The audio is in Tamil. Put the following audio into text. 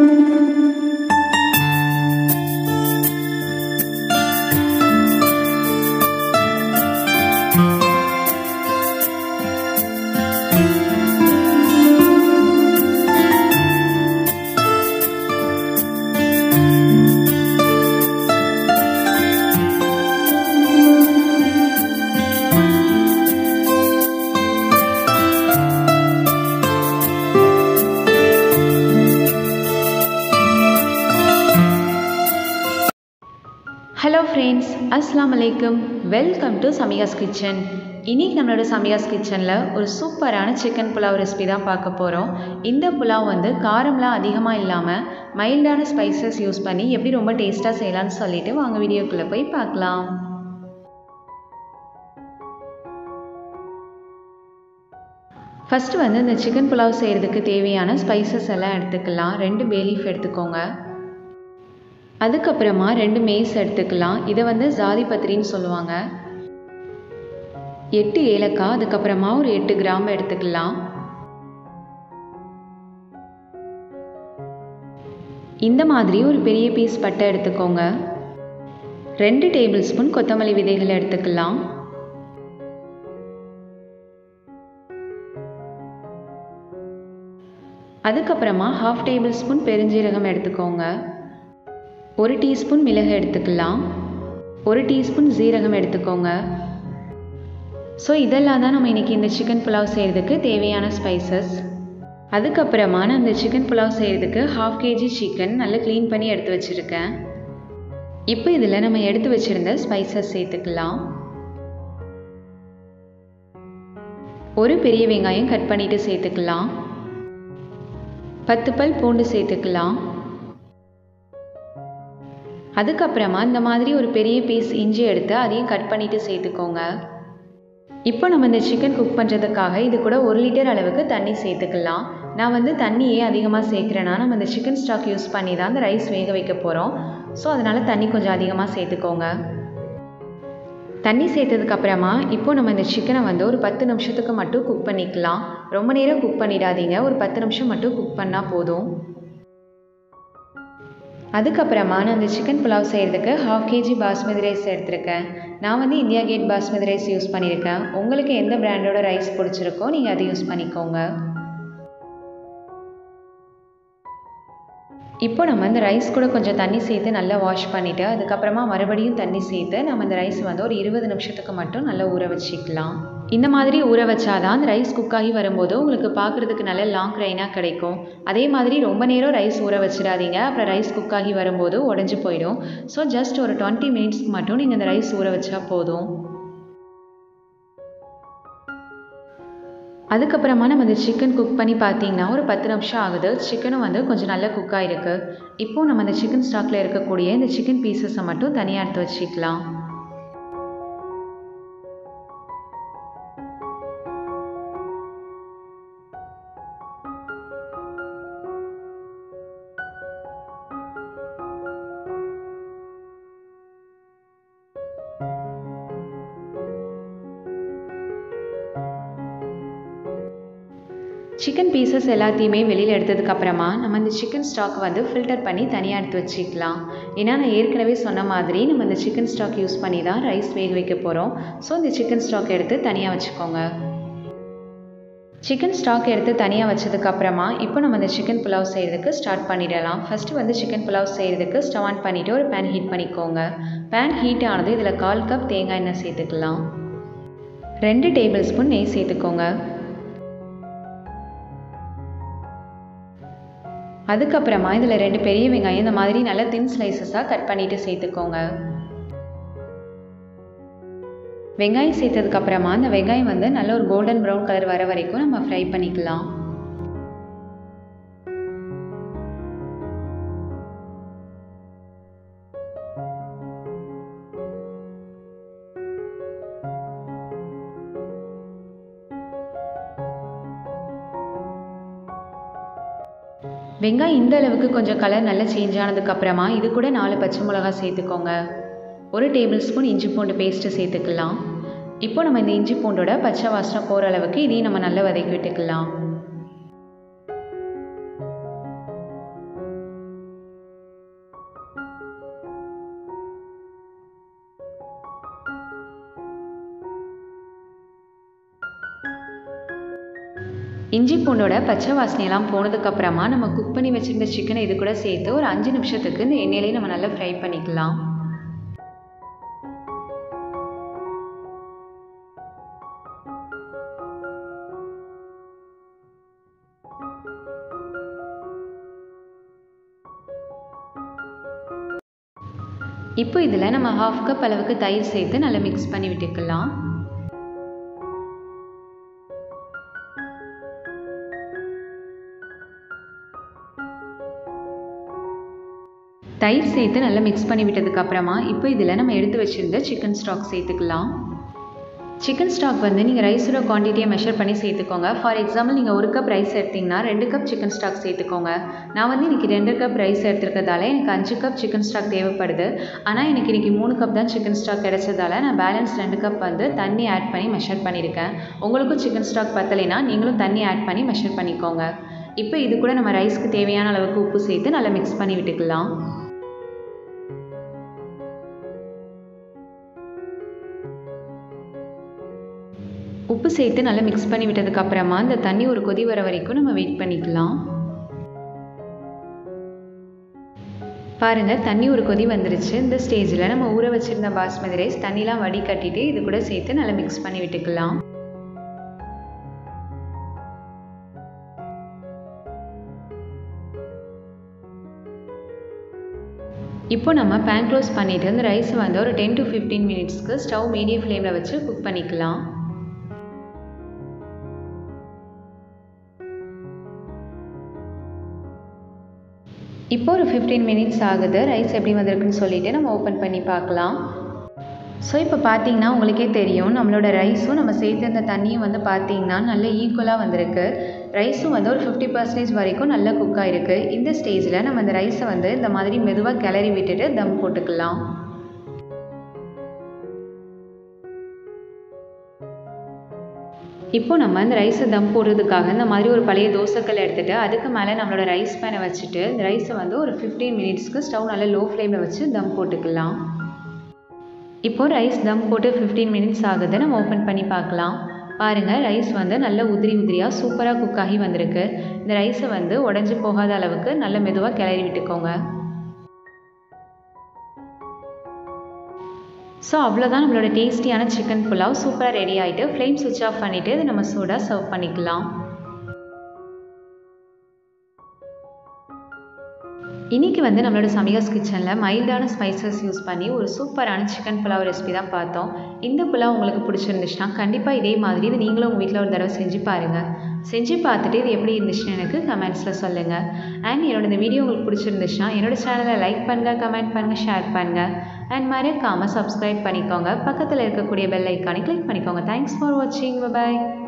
ஹலோ ஃப்ரெண்ட்ஸ் அஸ்லாம் அலைக்கும் வெல்கம் டு சமியாஸ் கிச்சன் இன்றைக்கி நம்மளோட சமியாஸ் கிச்சனில் ஒரு சூப்பரான சிக்கன் புலாவ் ரெசிபி தான் பார்க்க போகிறோம் இந்த புலாவ் வந்து காரம்லாம் அதிகமாக இல்லாமல் மைல்டான ஸ்பைசஸ் யூஸ் பண்ணி எப்படி ரொம்ப டேஸ்ட்டாக செய்யலாம்னு சொல்லிட்டு வாங்க வீடியோக்குள்ளே போய் பார்க்கலாம் ஃபஸ்ட்டு வந்து இந்த சிக்கன் புலாவ் செய்கிறதுக்கு தேவையான ஸ்பைசஸ் எல்லாம் எடுத்துக்கலாம் ரெண்டு பேலீஃப் எடுத்துக்கோங்க அதுக்கப்புறமா ரெண்டு மேஸ் எடுத்துக்கலாம் இதை வந்து ஜாதி பத்திரின்னு சொல்லுவாங்க எட்டு ஏலக்காய் அதுக்கப்புறமா ஒரு எட்டு கிராம் எடுத்துக்கலாம் இந்த மாதிரி ஒரு பெரிய பீஸ் பட்டை எடுத்துக்கோங்க ரெண்டு டேபிள் ஸ்பூன் கொத்தமல்லி விதைகள் எடுத்துக்கலாம் அதுக்கப்புறமா ஹாஃப் டேபிள் ஸ்பூன் பெருஞ்சீரகம் எடுத்துக்கோங்க ஒரு டீஸ்பூன் மிளகு எடுத்துக்கலாம் ஒரு டீஸ்பூன் ஜீரகம் எடுத்துக்கோங்க ஸோ இதெல்லாம் தான் நம்ம இன்றைக்கி இந்த சிக்கன் புலாவ் செய்கிறதுக்கு தேவையான ஸ்பைசஸ் அதுக்கப்புறமா நான் இந்த சிக்கன் புலாவ் செய்கிறதுக்கு ஹாஃப் கேஜி சிக்கன் நல்லா க்ளீன் பண்ணி எடுத்து வச்சுருக்கேன் இப்போ இதில் நம்ம எடுத்து வச்சுருந்த ஸ்பைசஸ் சேர்த்துக்கலாம் ஒரு பெரிய வெங்காயம் கட் பண்ணிவிட்டு சேர்த்துக்கலாம் பத்து பல் பூண்டு சேர்த்துக்கலாம் அதுக்கப்புறமா இந்த மாதிரி ஒரு பெரிய பீஸ் இஞ்சி எடுத்து அதையும் கட் பண்ணிவிட்டு சேர்த்துக்கோங்க இப்போ நம்ம இந்த சிக்கன் குக் பண்ணுறதுக்காக இது கூட ஒரு லிட்டர் அளவுக்கு தண்ணி சேர்த்துக்கலாம் நான் வந்து தண்ணியே அதிகமாக சேர்க்குறேன்னா நம்ம இந்த சிக்கன் ஸ்டாக் யூஸ் பண்ணி தான் அந்த ரைஸ் வேக வைக்க போகிறோம் ஸோ அதனால் தண்ணி கொஞ்சம் அதிகமாக சேர்த்துக்கோங்க தண்ணி சேர்த்ததுக்கப்புறமா இப்போ நம்ம இந்த சிக்கனை வந்து ஒரு பத்து நிமிஷத்துக்கு மட்டும் குக் பண்ணிக்கலாம் ரொம்ப நேரம் குக் பண்ணிடாதீங்க ஒரு பத்து நிமிஷம் மட்டும் குக் பண்ணால் போதும் அதுக்கப்புறமா நான் இந்த சிக்கன் புலாவ் செய்கிறதுக்கு ஹாஃப் கேஜி பாஸ்மதி ரைஸ் எடுத்திருக்கேன் நான் வந்து India Gate basmati rice use பண்ணியிருக்கேன் உங்களுக்கு எந்த பிராண்டோட ரைஸ் பிடிச்சிருக்கோ நீங்கள் அதை யூஸ் பண்ணிக்கோங்க இப்போ நம்ம இந்த ரைஸ் கூட கொஞ்சம் தண்ணி சேர்த்து நல்லா வாஷ் பண்ணிவிட்டு அதுக்கப்புறமா மறுபடியும் தண்ணி சேர்த்து நம்ம இந்த ரைஸ் வந்து ஒரு இருபது நிமிஷத்துக்கு மட்டும் நல்லா ஊற வச்சுக்கலாம் இந்த மாதிரி ஊற வச்சாதான் அந்த ரைஸ் குக் ஆகி வரும்போது உங்களுக்கு பார்க்குறதுக்கு நல்ல லாங் ரைனாக கிடைக்கும் அதே மாதிரி ரொம்ப நேரம் ரைஸ் ஊற வச்சிடாதீங்க அப்புறம் ரைஸ் குக் ஆகி வரும்போது உடஞ்சி போயிடும் ஸோ ஜஸ்ட் ஒரு டுவெண்ட்டி மினிட்ஸ்க்கு மட்டும் நீங்கள் இந்த ரைஸ் ஊற வச்சா போதும் அதுக்கப்புறமா நம்ம இந்த சிக்கன் குக் பண்ணி பார்த்தீங்கன்னா ஒரு பத்து நிமிஷம் ஆகுது சிக்கனும் வந்து கொஞ்சம் நல்லா குக் ஆகிருக்கு இப்போது நம்ம இந்த சிக்கன் ஸ்டாக்கில் இருக்கக்கூடிய இந்த சிக்கன் பீசஸை மட்டும் தனியாக எடுத்து வச்சுக்கலாம் சிக்கன் பீசஸ் எல்லாத்தையுமே வெளியில் எடுத்ததுக்கப்புறமா நம்ம இந்த சிக்கன் ஸ்டாக் வந்து ஃபில்டர் பண்ணி தனியாக எடுத்து வச்சுக்கலாம் ஏன்னா நான் ஏற்கனவே சொன்ன மாதிரி நம்ம இந்த சிக்கன் ஸ்டாக் யூஸ் பண்ணி தான் ரைஸ் வேக வைக்க போகிறோம் ஸோ இந்த சிக்கன் ஸ்டாக் எடுத்து தனியாக வச்சுக்கோங்க சிக்கன் ஸ்டாக் எடுத்து தனியாக வச்சதுக்கப்புறமா இப்போ நம்ம இந்த சிக்கன் புலாவ் செய்கிறதுக்கு ஸ்டார்ட் பண்ணிடலாம் ஃபஸ்ட்டு வந்து சிக்கன் புலாவ் செய்கிறதுக்கு ஸ்டவ் ஆன் பண்ணிவிட்டு ஒரு பேன் ஹீட் பண்ணிக்கோங்க பேன் ஹீட் ஆனது இதில் கால் கப் தேங்காய் எண்ணெய் சேர்த்துக்கலாம் ரெண்டு டேபிள் ஸ்பூன் நெய் சேர்த்துக்கோங்க அதுக்கப்புறமா இதில் ரெண்டு பெரிய வெங்காயம் இந்த மாதிரி நல்ல தின் ஸ்லைசஸாக கட் பண்ணிவிட்டு சேர்த்துக்கோங்க வெங்காயம் சேர்த்ததுக்கப்புறமா அந்த வெங்காயம் வந்து நல்ல ஒரு கோல்டன் ப்ரௌன் கலர் வர வரைக்கும் நம்ம ஃப்ரை பண்ணிக்கலாம் வெங்காயம் இந்த அளவுக்கு கொஞ்சம் கலர் நல்லா சேஞ்ச் ஆனதுக்கப்புறமா இது கூட நாலு பச்சை மிளகா சேர்த்துக்கோங்க ஒரு டேபிள் ஸ்பூன் இஞ்சி பூண்டு பேஸ்ட்டு சேர்த்துக்கலாம் இப்போ நம்ம இந்த இஞ்சி பூண்டோட பச்சை வாசனை போகிற அளவுக்கு இதையும் நம்ம நல்லா வதக்கி விட்டுக்கலாம் இஞ்சி பூண்டோட பச்சை வாசனையெல்லாம் போனதுக்கப்புறமா நம்ம குக் பண்ணி வச்சுருந்த சிக்கனை இது கூட சேர்த்து ஒரு அஞ்சு நிமிஷத்துக்கு இந்த எண்ணெயிலே நம்ம நல்லா ஃப்ரை பண்ணிக்கலாம் இப்போ இதில் நம்ம ஹாஃப் கப் அளவுக்கு தயிர் சேர்த்து நல்லா மிக்ஸ் பண்ணி விட்டுக்கலாம் தயிர் சேர்த்து நல்லா மிக்ஸ் பண்ணி விட்டதுக்கப்புறமா இப்போ இதில் நம்ம எடுத்து வச்சுருந்த சிக்கன் ஸ்டாக் சேர்த்துக்கலாம் சிக்கன் ஸ்டாக் வந்து நீங்கள் ரைஸோட குவான்டிட்டியை மெஷர் பண்ணி சேர்த்துக்கோங்க ஃபார் எக்ஸாம்பிள் நீங்கள் ஒரு கப் ரைஸ் எடுத்திங்கன்னா ரெண்டு கப் சிக்கன் ஸ்டாக் சேர்த்துக்கோங்க நான் வந்து இன்றைக்கி ரெண்டு கப் ரைஸ் எடுத்துருக்கதால எனக்கு அஞ்சு கப் சிக்கன் ஸ்டாக் தேவைப்படுது ஆனால் எனக்கு இன்றைக்கி மூணு கப் தான் சிக்கன் ஸ்டாக் கிடைச்சதால நான் பேலன்ஸ் ரெண்டு கப் வந்து தண்ணி ஆட் பண்ணி மெஷர் பண்ணியிருக்கேன் உங்களுக்கும் சிக்கன் ஸ்டாக் பத்தலைன்னா நீங்களும் தண்ணி ஆட் பண்ணி மெஷர் பண்ணிக்கோங்க இப்போ இது கூட நம்ம ரைஸ்க்கு தேவையான அளவுக்கு உப்பு சேர்த்து நல்லா மிக்ஸ் பண்ணி விட்டுக்கலாம் உப்பு சேர்த்து நல்லா மிக்ஸ் பண்ணி விட்டதுக்கப்புறமா இந்த தண்ணி ஒரு கொதி வர வரைக்கும் நம்ம வெயிட் பண்ணிக்கலாம் பாருங்கள் தண்ணி ஒரு கொதி வந்துருச்சு இந்த ஸ்டேஜில் நம்ம ஊற வச்சுருந்த பாஸ்மதி ரைஸ் தண்ணிலாம் வடிகட்டிட்டு இது கூட சேர்த்து நல்லா மிக்ஸ் பண்ணி விட்டுக்கலாம் இப்போ நம்ம பேன் க்ளோஸ் பண்ணிவிட்டு இந்த ரைஸை வந்து ஒரு டென் டு ஃபிஃப்டீன் மினிட்ஸ்க்கு ஸ்டவ் மீடியம் ஃப்ளேமில் வச்சு குக் பண்ணிக்கலாம் இப்போ ஒரு ஃபிஃப்டீன் மினிட்ஸ் ஆகுது ரைஸ் எப்படி வந்திருக்குன்னு சொல்லிட்டு நம்ம ஓப்பன் பண்ணி பார்க்கலாம் ஸோ இப்போ பார்த்தீங்கன்னா உங்களுக்கே தெரியும் நம்மளோட ரைஸும் நம்ம சேர்த்துருந்த தண்ணியும் வந்து பார்த்தீங்கன்னா நல்ல ஈக்குவலாக வந்திருக்கு ரைஸும் வந்து ஒரு ஃபிஃப்டி பர்சன்டேஜ் வரைக்கும் நல்லா குக் ஆகிருக்கு இந்த ஸ்டேஜில் நம்ம இந்த ரைஸை வந்து இந்த மாதிரி மெதுவாக கிளறி விட்டுட்டு தம் போட்டுக்கலாம் இப்போ நம்ம இந்த ரைஸை தம் போடுறதுக்காக இந்த மாதிரி ஒரு பழைய தோசைக்கல் எடுத்துகிட்டு அதுக்கு மேலே நம்மளோட ரைஸ் பேனை வச்சுட்டு இந்த ரைஸை வந்து ஒரு ஃபிஃப்டீன் மினிட்ஸ்க்கு ஸ்டவ் நல்லா லோ ஃப்ளேமில் வச்சு தம் போட்டுக்கலாம் இப்போது ரைஸ் தம் போட்டு ஃபிஃப்டீன் மினிட்ஸ் ஆகுது நம்ம ஓப்பன் பண்ணி பார்க்கலாம் பாருங்கள் ரைஸ் வந்து நல்ல உதிரி உதிரியாக சூப்பராக குக் ஆகி வந்திருக்கு இந்த ரைஸை வந்து உடஞ்சி போகாத அளவுக்கு நல்ல மெதுவாக கிளறி விட்டுக்கோங்க ஸோ அவ்வளோதான் நம்மளோட டேஸ்டியான சிக்கன் புலாவ் சூப்பராக ரெடி ஆகிட்டு ஃப்ளேம் சுவிட்ச் ஆஃப் பண்ணிவிட்டு இதை நம்ம சூடாக சர்வ் பண்ணிக்கலாம் இன்றைக்கி வந்து நம்மளோட சமிகாஸ் கிச்சனில் மைல்டான ஸ்பைசஸ் யூஸ் பண்ணி ஒரு சூப்பரான சிக்கன் புலாவ் ரெசிபி தான் பார்த்தோம் இந்த புலாவ் உங்களுக்கு பிடிச்சிருந்துச்சுன்னா கண்டிப்பாக இதே மாதிரி இது நீங்களும் உங்கள் வீட்டில் ஒரு தடவை செஞ்சு பாருங்கள் செஞ்சு பார்த்துட்டு இது எப்படி இருந்துச்சுன்னு எனக்கு கமெண்ட்ஸில் சொல்லுங்கள் அண்ட் என்னோட இந்த வீடியோ உங்களுக்கு பிடிச்சிருந்துச்சுன்னா என்னோட சேனலை லைக் பண்ணுங்கள் கமெண்ட் பண்ணுங்கள் ஷேர் பண்ணுங்கள் அண்ட் மறக்காமல் சப்ஸ்கிரைப் பண்ணிக்கோங்க பக்கத்தில் இருக்கக்கூடிய பெல் ஐக்கானை கிளிக் பண்ணிக்கோங்க தேங்க்ஸ் ஃபார் வாட்சிங் பாய்